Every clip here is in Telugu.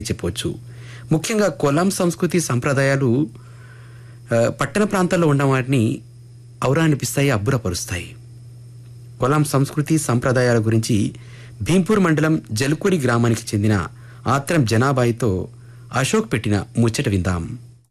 చెప్పవచ్చు ముఖ్యంగా కొలం సంస్కృతి సంప్రదాయాలు ఆ, పట్టణ ప్రాంతాల్లో ఉన్న వాటిని ఔరా అనిపిస్తాయి అబ్బురపరుస్తాయి కొలాం సంస్కృతి సంప్రదాయాల గురించి భీంపూర్ మండలం జలుకూరి గ్రామానికి చెందిన ఆత్రం జనాబాయితో అశోక్ పెట్టిన ముచ్చట విందాం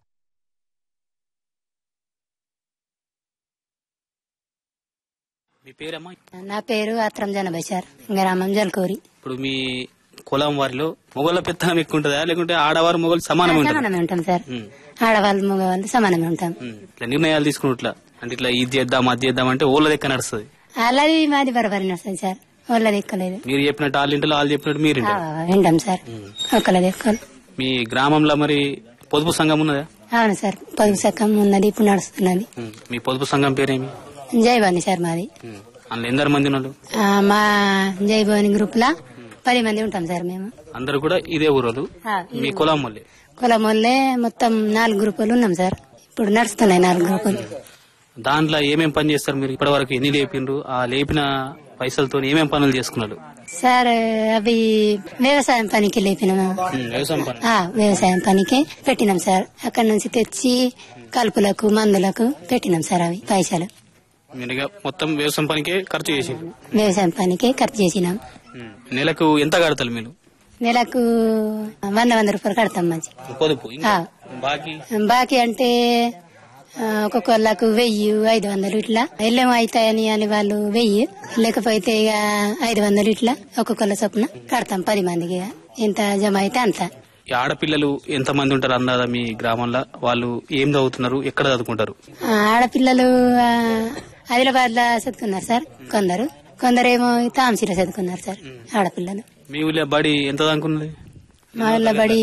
మీ పేరమ్మా నా పేరు ఆత్రం జనబైసార్ గ్రామం జల్కూరి ఇప్పుడు మీ కులం వారిలో మొగోళ్ళ పెత్తనం ఎక్కువ ఉంటుందా లేకుంటే ఆడవారు మొగోళ్ళు సమానమే ఉంటారు సమానమే ఉంటాం సార్ ఆడవాళ్ళు మగవాళ్ళు సమానమే ఉంటాం ఇట్లా నిర్ణయాలు తీసుకుని ఇట్లా అంటే ఇట్లా ఇది చేద్దాం అది చేద్దాం అంటే ఓళ్ళ దగ్గర నడుస్తుంది అలాది మాది బరబరి నడుస్తుంది సార్ వాళ్ళది ఎక్కలేదు మీరు చెప్పినట్టు వాళ్ళ ఇంట్లో వాళ్ళు చెప్పినట్టు మీరు ఆ, వింటారు వింటాం సార్ ఒక్కలది ఎక్కలు మీ గ్రామంలో మరి పొదుపు సంఘం ఉన్నదా అవును సార్ పొదుపు సక్కం ఉన్నది ఇప్పుడు నడుస్తున్నది ఉమ్. మీ పొదుపు సంఘం పేరేమి జైభవాని సార్ మాది ఉమ్. అందులో ఎందరు మంది ఉన్నారు ఆ, మా జైభవాని గ్రూప్ లా పది మంది ఉంటాం సార్ మేము అందరు కూడా ఇదే ఊరోళ్ళు ఆ, మీ కులం వాళ్ళే కులం వాళ్ళే మొత్తం నాలుగు గ్రూపులు ఉన్నాం సార్ ఇప్పుడు నడుస్తున్నాయి నాలుగు గ్రూపులు దాంట్లో ఏమేం పని చేస్తారు మీరు ఇప్పటి వరకు ఎన్ని లేపిండ్రు ఆ లేపిన పైసలతో ఏమేం పనులు చేసుకున్నారు సార్ అవి వ్యవసాయం పనికి లేపినాము ఉమ్, వ్యవసాయం పని ఆ, వ్యవసాయం పనికి పెట్టినాం సార్ అక్కడ నుంచి తెచ్చి కలుపులకు మందులకు పెట్టినాం సార్ అవి పైసలు మీరు ఇక మొత్తం వ్యవసాయం పనికే ఖర్చు చేసిండ్రు వ్యవసాయం పనికి ఖర్చు చేసినాం ఉమ్. నెలకు ఎంత కడతారు మీరు నెలకు వంద వంద రూపాయలు కడతాం మంచి పొదుపు ఇంకా ఆ. బాకీ బాకీ అంటే ఆ, ఒక్కొక్కళ్ళకు వెయ్యి ఐదు వందలు ఇట్లా ఎల్లేం అవుతాయని అని వాళ్ళు వెయ్యి లేకపోతే ఇక ఐదు వందలు ఇట్లా ఒక్కొక్కళ్ళ చొప్పున కడతాం పది మందికి ఇక. ఎంత జమ అయితే అంత ఈ ఆడపిల్లలు ఎంత మంది ఉంటారు అన్నదా మీ గ్రామంలో వాళ్ళు ఏం చదువుతున్నారు ఎక్కడ చదువుకుంటారు ఆ, ఆడపిల్లలు ఆదిలాబాద్ లో చదువుకున్నారు సార్ కొందరు కొందరేమో తాంసీలో చదువుకున్నారు సార్ ఆడపిల్లలు మీ ఊళ్ళో బడి ఎంత దాకున్నది మా ఊళ్ళో బడి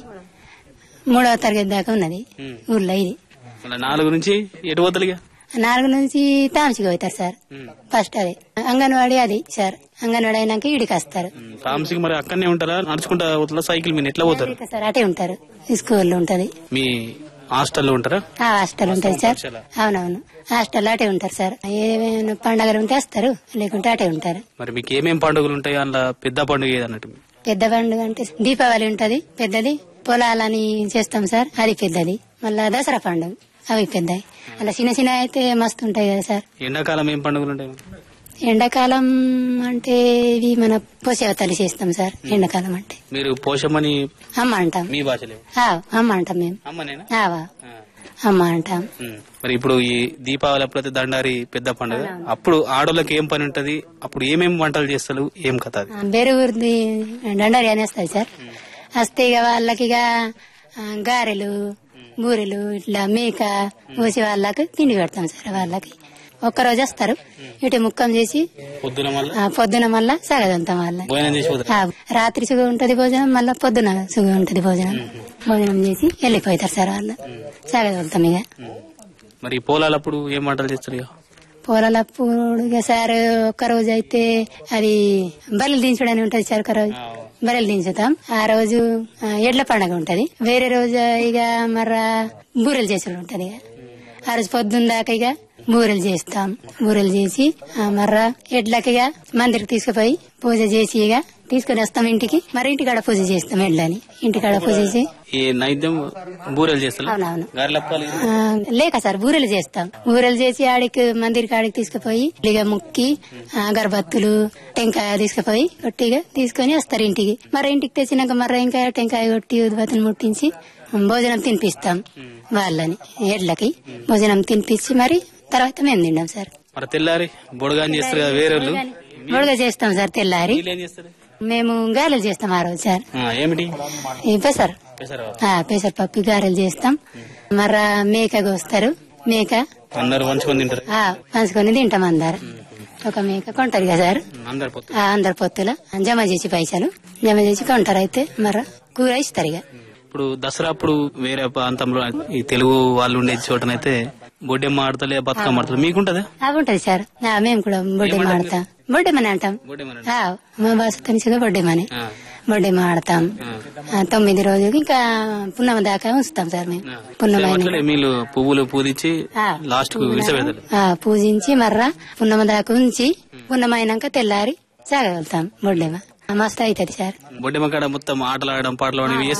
మూడవ తరగతి దాకా ఉన్నది ఉమ్. ఊర్లో ఇది మళ్ళీ నాలుగు నుంచి ఎటు పోతలుగా నాలుగు నుంచి తాంసికి పోతారు సార్ ఫస్ట్ అది అంగన్వాడీ అది సార్ అంగన్వాడీ అయినాక ఈడికి వస్తారు తామసికి మరి అక్కడనే ఉంటారా నడుచుకుంటా పోతారా సైకిల్ మీద ఎట్లా పోతారు ఇక సార్ అటే ఉంటారు స్కూల్లో ఉంటది మీ హాస్టల్లో ఉంటారా ఆ హాస్టల్ ఉంటది సార్ అవునవును హాస్టల్ అటే ఉంటారు సార్ ఏమైనా పండగలు ఉంటే వస్తారు లేకుంటే అటే ఉంటారు మరి మీకు ఏమేం పండుగలు ఉంటాయి అందులో పెద్ద పండుగ ఏది అన్నట్టు పెద్ద పండుగ అంటే దీపావళి ఉంటది పెద్దది పొలాలని చేస్తాం సార్ అది పెద్దది మళ్ళా దసరా పండుగ అవి పెద్దవి అలా చిన్న చిన్న అయితే మస్తు ఉంటాయి కదా సార్ ఎండాకాలం ఏం పండుగలు ఉంటాయి ఎండాకాలం అంటే ఇవి మన పోసేవతలు చేస్తాం సార్ ఎండాకాలం అంటే మీరు పోషమని అమ్మ అంటాం మీ భాషలే ఆ, అమ్మ అంటాం మేము అమ్మనేనా ఆవా ఆ. అమ్మ అంటాం ఉమ్. మరి ఇప్పుడు ఈ దీపావళి అప్పుడైతే దండారి పెద్ద పండుగ అప్పుడు ఆడోళ్ళకి ఏం పని ఉంటది అప్పుడు ఏమేం వంటలు చేస్తారు ఏం కథ అది ఆ, బెరుగురిది దండరి అనేస్తాయి సార్ వస్తే ఇక వాళ్ళకి ఇక ఆ, గారెలు బూరెలు ఇట్లా మేక పోసి వాళ్ళకి తిండి పెడతాం సార్ వాళ్ళకి ఒక్కరోజు వస్తారు ఇటు ముక్కం చేసి పొద్దున మళ్ళీ ఆ, పొద్దున మళ్ళా సగదంతాం వాళ్ళ భోజనం చేసి పోతారు ఆ, రాత్రి సుగ ఉంటది భోజనం మళ్ళా పొద్దున సుగ ఉంటది భోజనం భోజనం చేసి వెళ్ళిపోతారు సార్ వాళ్ళు సగదలుతాం ఇక మరి ఈ పొలాలప్పుడు ఏం వంటలు చేస్తారు ఇక పూలలప్పుడు ఇక సార్ ఒక్క రోజు అయితే అది బర్రెలు దించడానికి ఉంటది సార్ ఒక రోజు బర్రెలు దించుతాం ఆ రోజు ఆ, ఎడ్ల పండగ ఉంటది వేరే రోజు ఇక మర్రా బూరెలు చేసుడు ఉంటది ఇక ఆ రోజు పొద్దున్న దాకా ఇక బూరెలు చేస్తాం బూరెలు చేసి ఆ, మర్రా ఎడ్లకి ఇక మందిరికి తీసుకుపోయి పూజ చేసి ఇక తీసుకుని వస్తాం ఇంటికి మరి ఇంటికాడ పూజ చేస్తాం ఎడ్లని ఇంటికాడ పూజ చేసి ఈ నైద్యం బూరెలు చేస్తారు అవునవును గారెలప్పాలి ఆ, లేక సార్ బూరెలు చేస్తాం బూరెలు చేసి ఆడికి మందిర్ కాడికి తీసుకుపోయి ఇక ముక్కి ఆ, అగరబత్తులు టెంకాయ తీసుకుపోయి కొట్టిగా తీసుకొని వస్తారు ఇంటికి మరి ఇంటికి తెచ్చినాక మర్ర ఇంకా టెంకాయ కొట్టి ఉద్బత్తులు ముట్టించి భోజనం తినిపిస్తాం వాళ్ళని ఎడ్లకి భోజనం తినిపించి మరి తర్వాత మేము తింటాం సార్ మరి తెల్లారి బొడగాని చేస్తారు కదా వేరే వాళ్ళు బొడగ చేస్తాం సార్ తెల్లారి వీళ్ళు ఏం చేస్తారు మేము గారెలు చేస్తాం ఆ రోజు సార్ ఆ, ఏమిటి ఈ పెసర్ పెసరా ఆ, పెసరపప్పు గారెలు చేస్తాం మర్ర మేక కోస్తారు మేక అందరు మంచుకొని తింటారు ఆ, పంచుకొని తింటాం అందరు ఒక మేక కొంటారు కదా సార్ అందరు పొత్తు ఆ, అందరు పొత్తుల జమ చేసి పైసలు జమ చేసి కొంటారు అయితే మరి కూర ఇస్తారు ఇక ఇప్పుడు దసరా అప్పుడు వేరే ప్రాంతంలో ఈ తెలుగు వాళ్ళు ఉండే చోటనైతే బొడ్డెమ్మ ఆడతలే బతుకమ్మ ఆడతలే మీకుంటదా అవి ఉంటది సార్ ఆ, మేము కూడా బొడ్డెమ్మ ఆడతాం బొడ్డెమ్మని అంటాం బొడ్డెమ్మ ఆ, మా భాష తెలిసిగా బొడ్డెమ్మని ఆ. బొడ్డెమ్మ ఆడతాం ఆ, తొమ్మిది రోజులకి ఇంకా పున్నమ దాకా ఉంచుతాం సార్ మేము పున్నమ అయిన అట్లనే వీళ్ళు పువ్వులు పూదించి ఆ, లాస్ట్ కు విడిచిపెడతారు ఆ, పూజించి మర్ర పున్నమ దాకా ఉంచి పున్నమైనాక తెల్లారి సాగలుగుతాం బొడ్డెమ్మ మస్తు అవుతుంది సార్ బొడ్డెమ్మ కాడ మొత్తం ఆటలు ఆడడం పాటలు ఆడడం ఇవి